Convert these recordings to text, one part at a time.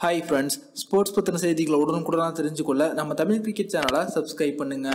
hi friends sports பற்றின செய்திகளை உடனுக்குடனாக தெரிஞ்சுக்கொள்ள நம்ம தமிழ் கிரிக்கெட் சேனலை சப்ஸ்கிரைப் பண்ணுங்க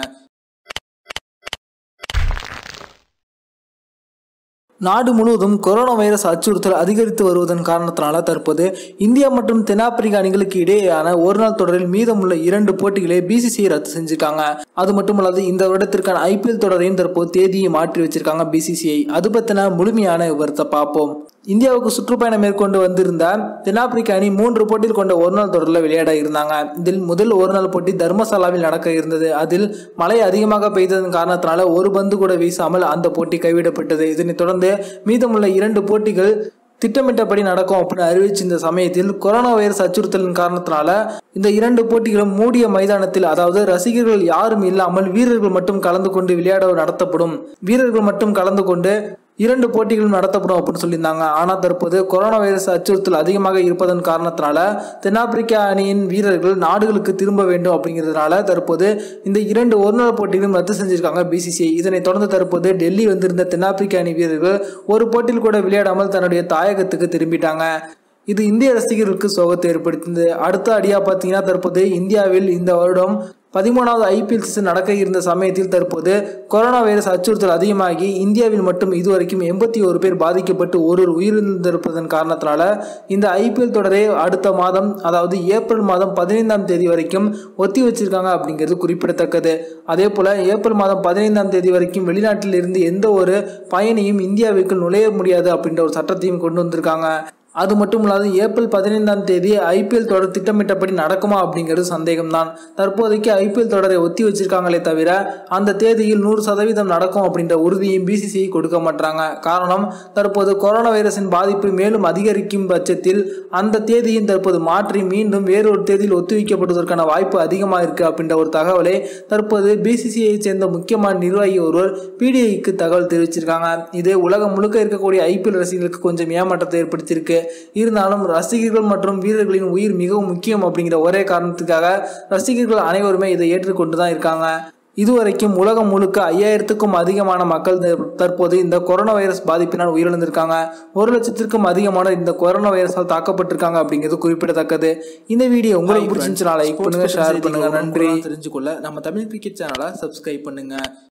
நாடு முழுவதும் கொரோனா வைரஸ் அச்சுறுத்தல் அதிகரித்து வருவதன் காரணத்தினால தற்போது இந்தியா மற்றும் தென்னாப்பிரிக்கா அணிகளுக்கு இடையேயான ஒருநாள் தொடரில் மீதமுள்ள இரண்டு போட்டிகளை பிசிசிஐ ரத்து செஞ்சிருக்காங்க அது மட்டுமல்லாது இந்த வருடத்திற்கான ஐபிஎல் தொடரையும் தற்போது தேதியை மாற்றி வச்சிருக்காங்க பிசிசிஐ அது பற்றின முழுமையான விவரத்தை பார்ப்போம் இந்தியாவுக்கு சுற்றுப்பயணம் மேற்கொண்டு வந்திருந்த தென்னாப்பிரிக்க அணி மூன்று போட்டியில் கொண்ட ஒருநாள் தொடரில் விளையாட இருந்தாங்க இதில் முதல் ஒருநாள் போட்டி தர்மசாலாவில் நடக்க இருந்தது அதில் மழை அதிகமாக பெய்ததன் காரணத்தினால ஒரு பந்து கூட வீசாமல் அந்த போட்டி கைவிடப்பட்டது இதனைத் தொடர்ந்து மீதமுள்ள இரண்டு போட்டிகள் திட்டமிட்டபடி நடக்கும் அப்படின்னு அறிவிச்சிருந்த சமயத்தில் கொரோனா வைரஸ் அச்சுறுத்தலின் காரணத்தினால இந்த இரண்டு போட்டிகளும் மூடிய மைதானத்தில் அதாவது ரசிகர்கள் யாரும் இல்லாமல் வீரர்கள் மட்டும் கலந்து கொண்டு விளையாட நடத்தப்படும் வீரர்கள் மட்டும் கலந்து கொண்டு இரண்டு போட்டிகளும் நடத்தப்படும் அப்படின்னு சொல்லியிருந்தாங்க ஆனால் தற்போது கொரோனா வைரஸ் அச்சுறுத்தல் அதிகமாக இருப்பதன் காரணத்தினால தென்னாப்பிரிக்கா அணியின் வீரர்கள் நாடுகளுக்கு திரும்ப வேண்டும் அப்படிங்கிறதுனால தற்போது இந்த இரண்டு ஒருநாள் போட்டிகளும் ரத்து செஞ்சிருக்காங்க பிசிசிஐ இதனைத் தொடர்ந்து தற்போது டெல்லி வந்திருந்த தென்னாப்பிரிக்க அணி வீரர்கள் ஒரு போட்டியில் கூட விளையாடாமல் தன்னுடைய தாயகத்துக்கு திரும்பிட்டாங்க இது இந்திய ரசிகர்களுக்கு சோகத்தை ஏற்படுத்தியது அடுத்த அடியாக பார்த்தீங்கன்னா தற்போது இந்தியாவில் இந்த வருடம் பதிமூணாவது ஐபிஎல் சீசன் நடக்க இருந்த சமயத்தில் தற்போது கொரோனா வைரஸ் அச்சுறுத்தல் அதிகமாகி இந்தியாவில் மட்டும் இதுவரைக்கும் எண்பத்தி ஒரு பேர் பாதிக்கப்பட்டு ஒருவர் உயிரிழந்திருப்பதன் காரணத்தினால இந்த ஐபிஎல் தொடரை அடுத்த மாதம் அதாவது ஏப்ரல் மாதம் பதினைந்தாம் தேதி வரைக்கும் ஒத்தி வச்சிருக்காங்க அப்படிங்கிறது குறிப்பிடத்தக்கது அதே போல ஏப்ரல் மாதம் பதினைந்தாம் தேதி வரைக்கும் வெளிநாட்டில் இருந்து எந்த ஒரு பயணியும் இந்தியாவுக்கு நுழைய முடியாது அப்படின்ற ஒரு சட்டத்தையும் கொண்டு வந்திருக்காங்க அது மட்டும் இல்லாது ஏப்ரல் பதினைந்தாம் தேதி ஐபிஎல் தொடர் திட்டமிட்டபடி நடக்குமா அப்படிங்கிறது சந்தேகம்தான் தற்போதைக்கு ஐபிஎல் தொடரை ஒத்தி வச்சிருக்காங்களே தவிர அந்த தேதியில் நூறு சதவீதம் நடக்கும் அப்படின்ற உறுதியும் பிசிசிஐ கொடுக்க மாட்டாங்க காரணம் தற்போது கொரோனா வைரஸின் பாதிப்பு மேலும் அதிகரிக்கும் பட்சத்தில் அந்த தேதியின் தற்போது மாற்றி மீண்டும் வேறொரு தேதியில் ஒத்திவைக்கப்படுவதற்கான வாய்ப்பு அதிகமாக இருக்கு அப்படின்ற ஒரு தகவலை தற்போது பிசிசிஐ சேர்ந்த முக்கியமான நிர்வாகி ஒருவர் பிடிஐக்கு தகவல் தெரிவிச்சிருக்காங்க இது உலகம் முழுக்க இருக்கக்கூடிய ஐபிஎல் ரசிகர்களுக்கு கொஞ்சம் ஏமாற்றத்தை ஏற்படுத்தியிருக்கு இருந்தாலும் ரசிகர்கள் மற்றும் வீரர்களின் உயிர் மிகவும் முக்கியம் அப்படிங்கிற ஒரே காரணத்துக்காக ரசிகர்கள் அனைவருமே இதை ஏற்றுக்கொண்டு தான் இருக்காங்க இதுவரைக்கும் உலகம் முழுக்க ஐயாயிரத்துக்கும் அதிகமான மக்கள் தற்போது இந்த கொரோனா வைரஸ் பாதிப்பினால் உயிரிழந்திருக்காங்க ஒரு லட்சத்திற்கும் அதிகமான இந்த கொரோனா வைரஸால் தாக்கப்பட்டிருக்காங்க அப்படிங்கிறது குறிப்பிடத்தக்கது இந்த வீடியோ உங்களுக்கு பிடிச்சிருந்துச்சுனா லைக் பண்ணுங்க ஷேர் பண்ணுங்க நன்றி தெரிஞ்சுக்கொள்ள நம்ம தமிழ் கிரிக்கெட் சேனலை சப்ஸ்கிரைப் பண்ணுங்க